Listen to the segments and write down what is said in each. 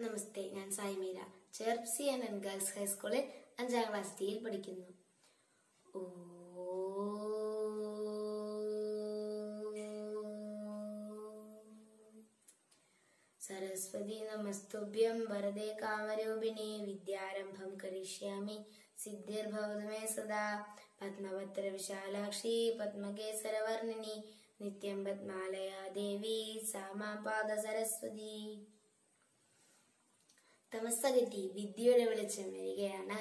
നമസ്തേ ഞാൻ Saimeera Cherpu C N N girls ഹൈസ്കൂളിൽ അഞ്ചാം ക്ലാസ് ടിയിൽ പഠിക്കുന്നു ഓ സരസ്വതി നമസ്തുഭ്യം വരദേ കാമരൂപിണി വിദ്യാരംഭം കരിഷ്യാമി സിദ്ധിർഭവതു മേ സദാ പത്മപത്ര വിശാലാക്ഷി പത്മകേസരവർണിനി നിത്യം പത്മാലയ ദേവി സാമാം പാദ സരസ്വതി തമസ്സകറ്റി വിദ്യയുടെ വെളിച്ചം വരികയാണ്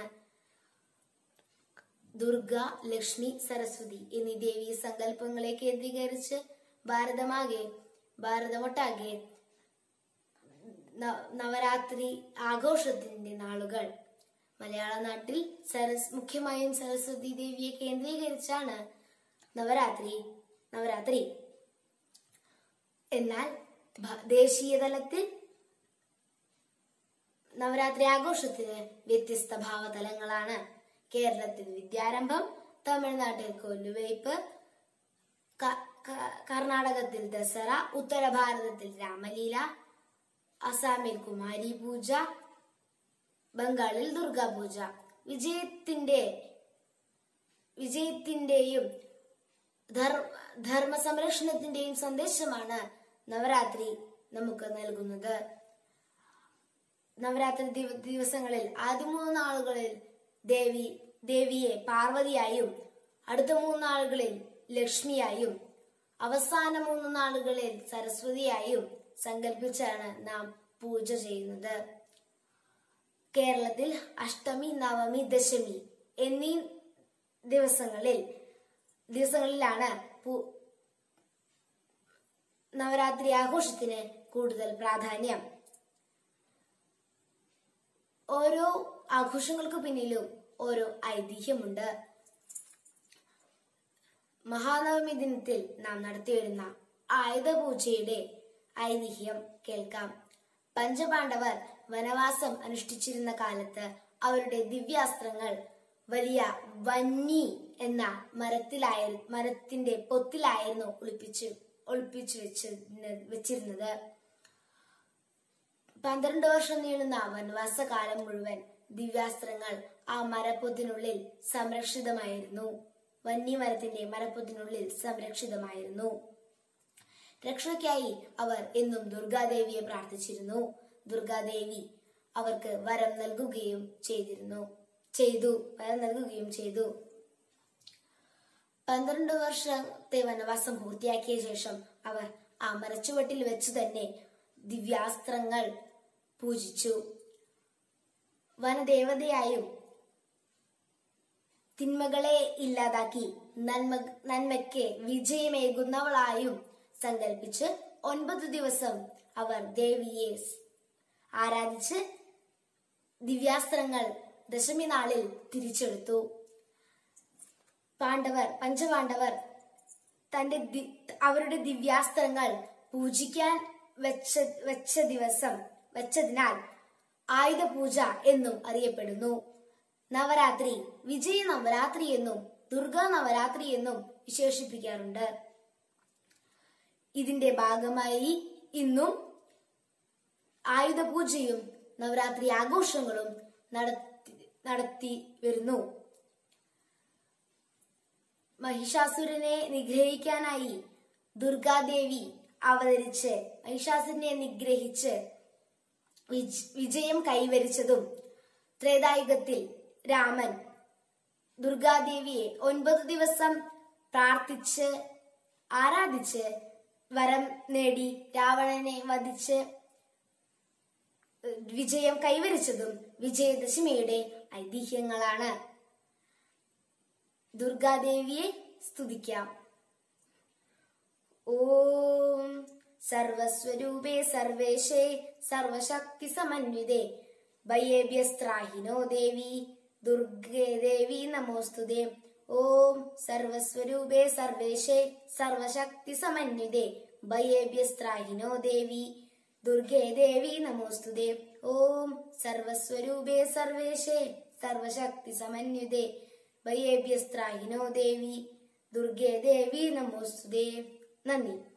ദുർഗ ലക്ഷ്മി സരസ്വതി എന്നീ ദേവീ സങ്കല്പങ്ങളെ കേന്ദ്രീകരിച്ച് ഭാരതമാകെ ഭാരതമൊട്ടാകെ ന- നവരാത്രി ആഘോഷത്തിന്റെ നാളുകൾ മലയാള നാട്ടിൽ സരസ് മുഖ്യമായും സരസ്വതി ദേവിയെ കേന്ദ്രീകരിച്ചാണ് നവരാത്രി നവരാത്രി എന്നാൽ ഭ- ദേശീയ തലത്തിൽ നവരാത്രി ആഘോഷത്തിന് വ്യത്യസ്ത ഭാവതലങ്ങളാണ് കേരളത്തിൽ വിദ്യാരംഭം തമിഴ്നാട്ടിൽ കൊല്ലുവയ്പ് ക- ക- കർണാടകത്തിൽ ദസറ ഉത്തര ഭാരതത്തിൽ രാമലീല അസാമിൽ കുമാരി പൂജ ബംഗാളിൽ ദുർഗാ പൂജ വിജയത്തിന്റെ വിജയത്തിന്റെയും ധർ- ധർമ്മ സംരക്ഷണത്തിന്റെയും സന്ദേശമാണ് നവരാത്രി നമുക്ക് നൽകുന്നത് നവരാത്രി ദിവ- ദിവസങ്ങളിൽ ആദ്യ മൂന്ന് നാളുകളിൽ ദേവി ദേവിയെ പാർവതിയായും അടുത്ത മൂന്ന് നാളുകളിൽ ലക്ഷ്മിയായും അവസാന മൂന്ന് നാളുകളിൽ സരസ്വതിയായും സങ്കല്പിച്ചാണ് നാം പൂജ ചെയ്യുന്നത് കേരളത്തിൽ അഷ്ടമി നവമി ദശമി എന്നീ ദിവസങ്ങളിൽ ദിവസങ്ങളിലാണ് പു- നവരാത്രി ആഘോഷത്തിന് കൂടുതൽ പ്രാധാന്യം ഓരോ ആഘോഷങ്ങൾക്ക് പിന്നിലും ഓരോ ഐതിഹ്യമുണ്ട് മഹാനവമി ദിനത്തിൽ നാം നടത്തിവരുന്ന ആയുധപൂജയുടെ ഐതിഹ്യം കേൾക്കാം പഞ്ചപാണ്ഡവർ വനവാസം അനുഷ്ഠിച്ചിരുന്ന കാലത്ത് അവരുടെ ദിവ്യാസ്ത്രങ്ങൾ വലിയ വന്നി എന്ന മരത്തിലായ മരത്തിന്റെ പൊത്തിലായിരുന്നു ഒളിപ്പിച്ച് ഒളിപ്പിച്ചു വെച്ച് വെച്ചിരുന്നത് പന്ത്രണ്ട് വർഷം നീളുന്ന വനവാസ കാലം മുഴുവൻ ദിവ്യാസ്ത്രങ്ങൾ ആ മരപ്പൊത്തിനുള്ളിൽ സംരക്ഷിതമായിരുന്നു വന്യമരത്തിന്റെ മരപ്പൊത്തിനുള്ളിൽ സംരക്ഷിതമായിരുന്നു രക്ഷയ്ക്കായി അവർ എന്നും ദുർഗാദേവിയെ പ്രാർത്ഥിച്ചിരുന്നു ദുർഗാദേവി അവർക്ക് വരം നൽകുകയും ചെയ്തിരുന്നു ചെയ്തു വരം നൽകുകയും ചെയ്തു പന്ത്രണ്ട് വർഷത്തെ വനവാസം പൂർത്തിയാക്കിയ ശേഷം അവർ ആ മരച്ചുവട്ടിൽ വെച്ച് തന്നെ ദിവ്യാസ്ത്രങ്ങൾ പൂജിച്ചു വനദേവതയായും തിന്മകളെ ഇല്ലാതാക്കി നന്മ നന്മയ്ക്ക് വിജയമേകുന്നവളായും സങ്കല്പിച്ച് ഒൻപത് ദിവസം അവർ ദേവിയെ സ് ആരാധിച്ച് ദിവ്യാസ്ത്രങ്ങൾ ദശമി നാളിൽ തിരിച്ചെടുത്തു പാണ്ഡവർ പഞ്ചപാണ്ഡവർ തന്റെ ദി- അവരുടെ ദിവ്യാസ്ത്രങ്ങൾ പൂജിക്കാൻ വെച്ച വെച്ച ദിവസം വെച്ചതിനാൽ ആയുധ പൂജ എന്നും അറിയപ്പെടുന്നു നവരാത്രി വിജയ നവരാത്രി എന്നും ദുർഗാ നവരാത്രി എന്നും വിശേഷിപ്പിക്കാറുണ്ട് ഇതിന്റെ ഭാഗമായി ഇന്നും ആയുധ പൂജയും നവരാത്രി ആഘോഷങ്ങളും നടത്തി നടത്തി വരുന്നു മഹിഷാസുരനെ നിഗ്രഹിക്കാനായി ദുർഗാദേവി അവതരിച്ച് മഹിഷാസുരനെ നിഗ്രഹിച്ച് വിജ്- വിജയം കൈവരിച്ചതും ത്രേതായുഗത്തിൽ രാമൻ ദുർഗാദേവിയെ ഒൻപത് ദിവസം പ്രാർത്ഥിച്ച് ആരാധിച്ച് വരം നേടി രാവണനെ വധിച്ച് വിജയം കൈവരിച്ചതും വിജയദശമിയുടെ ഐതിഹ്യങ്ങളാണ് ദുർഗാദേവിയെ സ്തുതിക്കാം ഓം സർവസ്വരൂപേ സർവേശേ സർവശക്തി സമന്വിതേ ഭയേഭ്യസ്ത്രാഹിനോ ദേവി ദുർഗേ ദേവി നമോസ്തുതേ ഓം സർവസ്വരൂപേ സർവേശേ സർവശക്തി സമന്വിതേ ഭയേഭ്യസ്ത്രാഹിനോ ദേവി ദുർഗേ ദേവി നമോസ്തുതേ ഓം സർവസ്വരൂപേ സർവേശേ സർവശക്തി സമന്വിതേ ഭയേഭ്യസ്ത്രാഹിനോ ദേവി ദുർഗേ ദേവി നമോസ്തുതേ നന്ദി